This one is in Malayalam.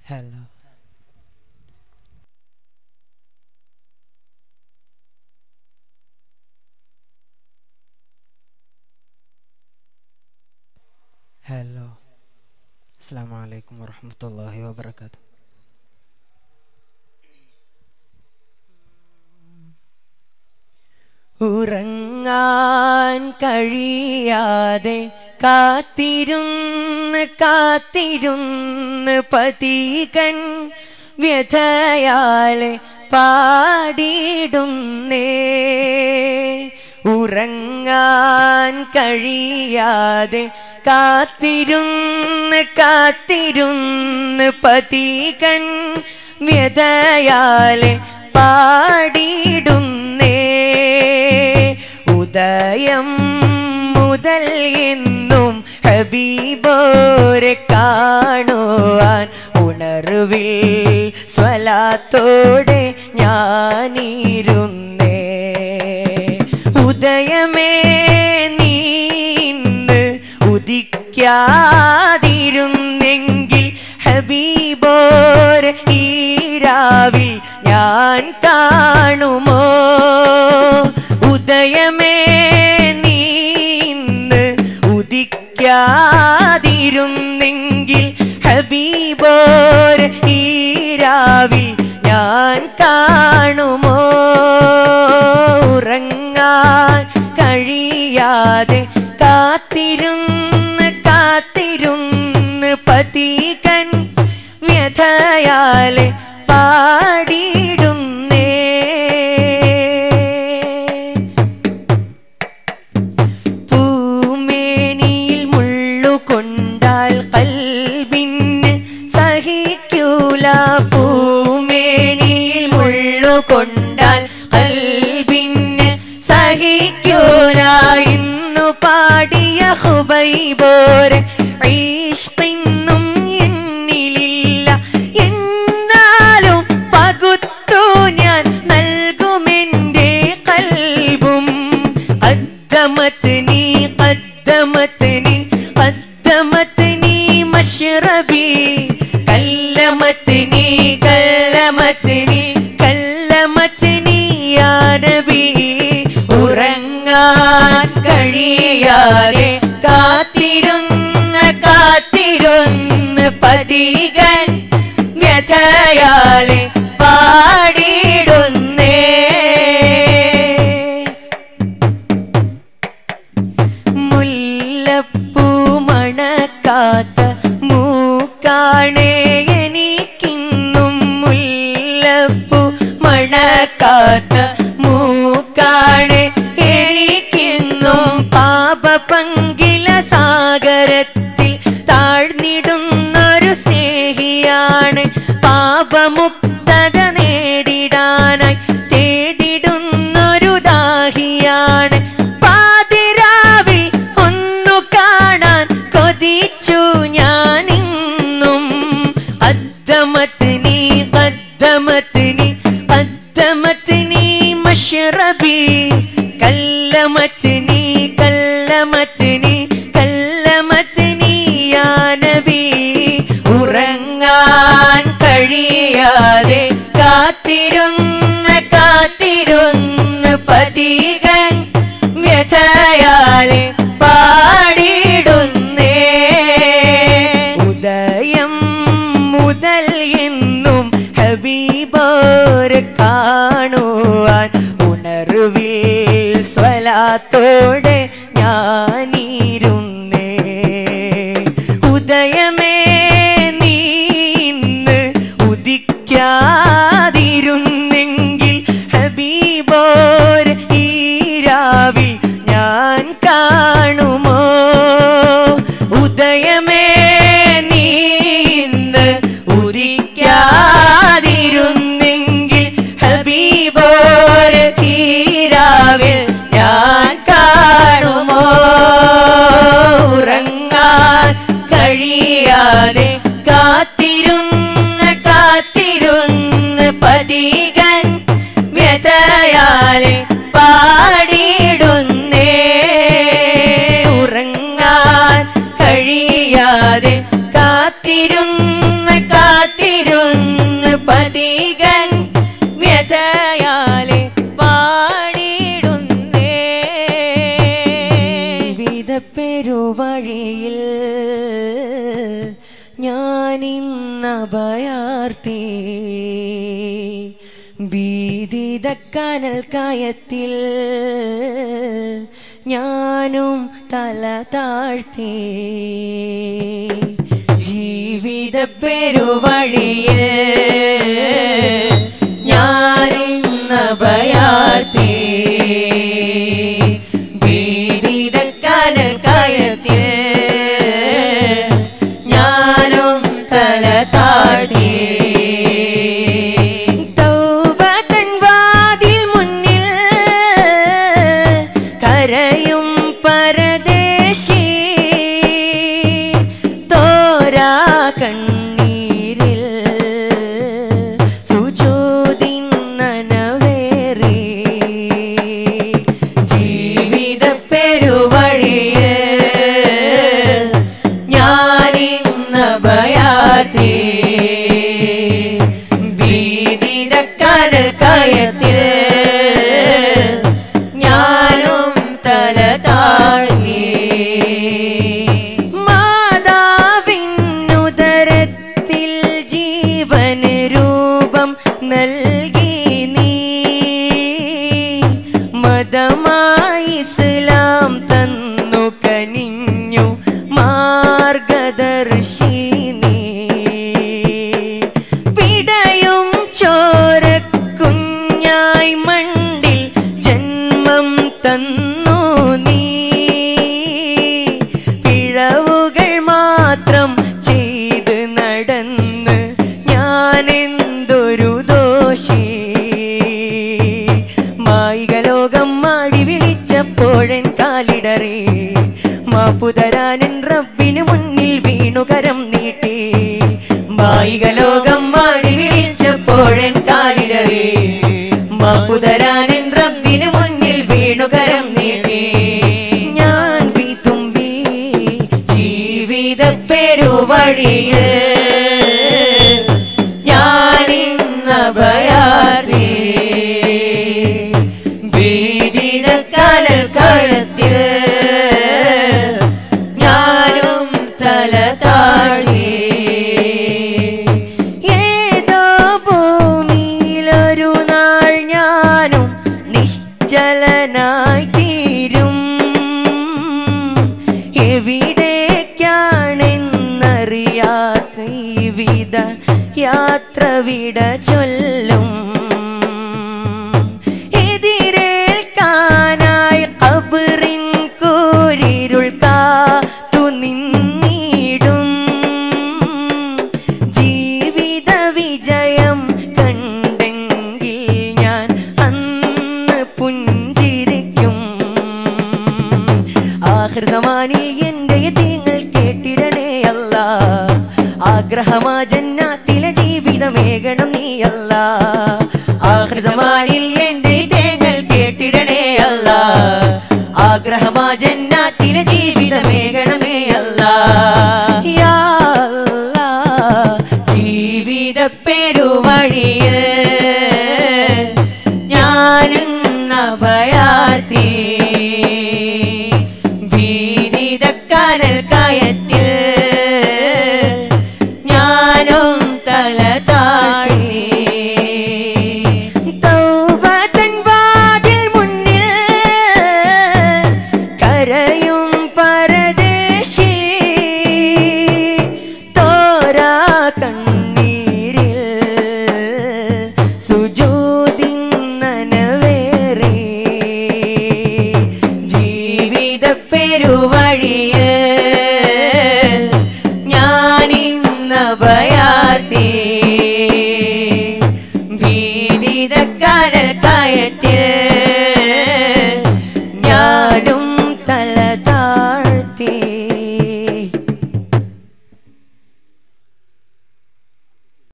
Hello. ഹലോ അസ്സാം വലൈക്കും വറഹമത്തല്ലാഹി വാബർക്കാത്തു ഉറങ്ങാൻ കഴിയാതെ കാത്തിരുന്ന് കാത്തിരുന്ന് പതികൻ വ്യഥയാലെ പാടിയിടുന്നേ ഉറങ്ങാൻ കഴിയാതെ കാത്തിരുന്ന് കാത്തിരുന്ന് പതികൻ വ്യഥയാലെ പാടിയിടുന്നേ ഉദയം മുതൽ എന്നും ഹബീബോരെ കാണുവാൻ ഉണർവിൽ സ്വലാത്തോടെ ഞാനിരുന്നേ ഉദയമേ നീ ഇന്ന് ഉദിക്കാതിരുന്നെങ്കിൽ ഹബീബോർ ഈ രാവിൽ ഞാൻ കാണുമോ ഉദയമേ നീ ഇന്ന് ഉദിക്കാതിരുന്നെങ്കിൽ ഹബീബോർ ഈ രാവിൽ ഞാൻ കാണുമോ ഉറങ്ങാൻ കഴിയാതെ കാത്തിരുന്ന് കാത്തിരുന്ന് പതികൻ വ്യഥയാലെ പാടിയിടുന്നേ പൂമേനിയിൽ മുള്ളുകൊണ്ടാൽ കൽബിന് സഹിക്കൂല പൂമേനിയിൽ മുള്ളുകൊണ്ടാൽ കൽബിന് സഹിക്കൂല ഇന്നു പാടിയ ഹുബൈബോരെ ഈഷ്കിന്നും എന്നിലില്ല എന്നാലും പകുത്തു ഞാൻ നൽകുമെൻ്റെ കൽബും قدمتني قدمتني قدمتني مشربي كلمتني كلمتني كلمتني يا نبي ഉറങ്ങാൻ കഴിയാതെ കാത്തിരുന്ന് കാത്തിരുന്ന് പതികൻ വ്യഥയാലെ പാടിയിടുന്നേ മുല്ലപ്പൂ മണക്കാത്ത മൂക്കാണേ എനിക്കിന്നും മുല്ലപ്പൂ മണക്കാത്ത മൂക്കാണേ എനിക്കിന്നും പാപ പങ്കില സാഗരത്തിൽ താഴ്ന്നിടുന്നൊരു സ്നേഹിയാണ് പാപമുക്തത നേടിടാനായി തേടിടുന്നൊരു ദാഹിയാണ് പാതിരാവിൽ ഒന്നു കാണാൻ കൊതിച്ചു ഞാനിന്നും قدمتني قدمتني قدمتني مشربي كلمتني كلمتني كلمتني يا نبي ഉറങ്ങാൻ കഴിയാതെ കാത്തിരുന്ന് കാത്തിരുന്ന് പതികൻ വ്യഥയാലെ പാടിടുന്നേ ഉദയം മുതൽ എന്നും ഹബീബോര് കാണുവാൻ ഉണർവിൽ സ്വലാത്തോടെ ഞാനിരുന്നേ ഉദയമേ നീ ഇന്ന് ഉദിക്കാതിരുന്നെങ്കിൽ ഹബീബോർ ഈ രാവിൽ ഞാൻ കാണുമോ ഉദയമേ നീ ഇന്ന് ഉദിക്കാതിരുന്നെങ്കിൽ ഹബീബോർ ഈ രാവിൽ ഞാൻ കാണുമോ ഉറങ്ങാൻ കഴിയാതെ കാത്തിരുന്ന് കാത്തിരുന്ന് പതികൻ വ്യഥയാലെ പാടിയിടുന്നേ ഉറങ്ങാൻ കഴിയാതെ കാത്തിരുന്ന് കാത്തിരുന്ന് പതികൻ വ്യതയാലെ പാടിടുന്നേ ജീവിത പെരുവഴിയിൽ ഞാനിന്നഭയാർത്തി ഭീതിത കനൽ കയത്തിൽ ഞാനും തല താഴ്ത്തി ജീവിത പെരുവഴിയിൽ ഞാനിന്ന ഭയാർത്തി ഭീതിത കനൽ കയത്തിൽ ഞാനും തല താഴ്ത്തി തൗബതൻ വാതിൽ മുന്നിൽ കരയും പരദേശി തോരാ കണ്ണീരിൽ സുജോതിന്നനവേറി ജീവിത പെരുവഴിയിൽ ഞാനിന്ന ഭയാർത്തി ഭീതിത കനൽ കയത്തിൽ ഞാനും തല താഴ്ത്തി മാതാവിനുദരത്തിൽ ജീവൻ രൂപം നൽകി നീ മതമായി ഇസ്ലാം തന്നു കനിഞ്ഞു മാർഗദർശി നീ പിടയും ചോരക്കുഞ്ഞായി മണ്ടിൽ ജന്മം തന്നു നീ പിഴവുകൾ മാത്രം ചെയ്ത് നടന്ന് ഞാൻ എന്തൊരു ദോഷി മായിക ലോകം മാടി വിളിച്ചപ്പോഴൻ കാലിടറി മാപ്പുതരാനൻ റബ്ബിന് മുന്നിൽ വീണുകരം നീട്ടി മായിക ലോകം മാടി വിളിച്ചപ്പോഴൻ കാലിടറി മാപ്പുതരാനൻ റബ്ബിന് മുന്നിൽ വീണുകരം നീട്ടി ഞാൻ വിതുമ്പി ജീവിത പെരുവഴിയിൽ ഞാനിന്ന ഭയാർത്തി ഭീതിത കനൽ കഴത്തിൽ ഞാനും തല താഴ്ത്തി ഏതോ ഭൂമിയിലൊരു നാൾ ഞാനും നിശ്ചലനായി തീരും എവിടേക്കാണെന്നറിയാത്ത ഈ വിധ യാത്ര വിട ചൊല്ലും എതിരേൽക്കാനായി കബറിൻ കൂരിരുൾ കാത്തു നിന്നിടും ജീവിത വിജയം കണ്ടെങ്കിൽ ഞാൻ അന്ന് പുഞ്ചിരിക്കും ആഖിർ സമാനിൽ എന്റെ യതീങ്ങൾ കേട്ടിടണേ അല്ല ആഗ്രഹമാ ജന്നാത്തിലെ ജീവിതമേകണം നീ അല്ല ആഖിർ സമാനിൽ എന്റെ തേങ്ങൾ കേട്ടിടണേ അല്ല ആഗ്രഹമാ ജന്നാത്തിലെ ജീവിതമേകണമേ അല്ല യാ അല്ലാ ജീവിത പെരുവഴിയിൽ ഞാനിന്ന ഭയാർത്തി ഭീതിത കനൽ കയത്തിൽ